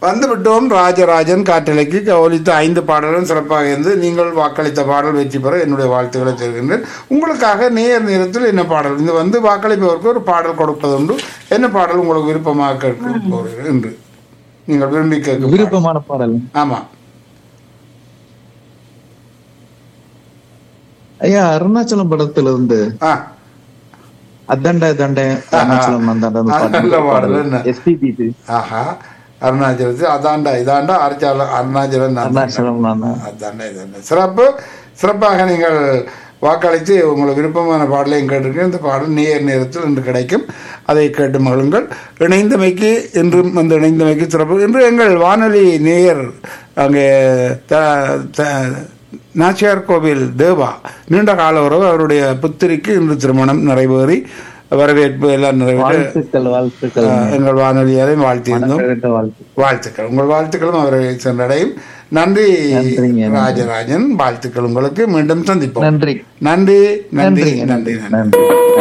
வந்துவிட்டோம் ராஜராஜன் காற்றலைக்கு ஒலித்த ஐந்து பாடலும் சிறப்பாக இருந்து நீங்கள் வாக்களித்த பாடல் வெற்றி பெற என்னுடைய வாழ்த்துக்களை தெரிகின்றேன் உங்களுக்காக நேர் நேரத்தில் என்ன பாடல் இந்த வந்து வாக்களிப்பவருக்கு ஒரு பாடல் கொடுப்பதுண்டு என்ன பாடல் உங்களுக்கு விருப்பமாக கேட்க போகிறீர்கள் என்று நீங்கள் விரும்பி கேட்கும் விருப்பமான பாடல் ஆமா ஐயா அருணாச்சலம் படத்துல இருந்து ஆ அத்தண்ட தண்ட அருணாச்சலம் அது நல்ல பாடல் என்ன? எஸ்பிபி ஆஹா அருணாச்சலத்தில் அதாண்டா இதாண்டா அருணாச்சல அருணாச்சலம் தான். அருணாச்சலம் நான் அதாண்டா இதாண்டா சிறப்பு சிறப்பாக நீங்கள் வாக்களித்து உங்களுக்கு விருப்பமான பாடலையும் கேட்டிருக்கேன் இந்த பாடல் நேர் நேரத்தில் இன்று கிடைக்கும் அதை கேட்டு மகிழுங்கள் இணைந்தமைக்கு இன்றும் வந்து இணைந்தமைக்கு சிறப்பு இன்று எங்கள் வானொலி நேயர் அங்கே த- த- நாச்சியார் கோவில் தேவா நீண்ட கால உறவு அவருடைய புத்திரிக்கு இன்று திருமணம் நிறைவேறி வரவேற்பு எல்லாம் நிறைவேறி வாழ்த்துக்கள் வாழ்த்துக்கள் அஹ், எங்கள் வானொலியாரையும் வாழ்த்தியிருந்தோம் கேட்ட வாழ்த்து வாழ்த்துக்கள் உங்கள் வாழ்த்துக்களும் அவரை சென்றடையும் நன்றி நன்றிங்க, நன்றி. ராஜராஜன் வாழ்த்துக்கள் உங்களுக்கு மீண்டும் சந்திப்போம் நன்றி நன்றி நன்றி நன்றிங்க நன்றி நன்றி நன்றி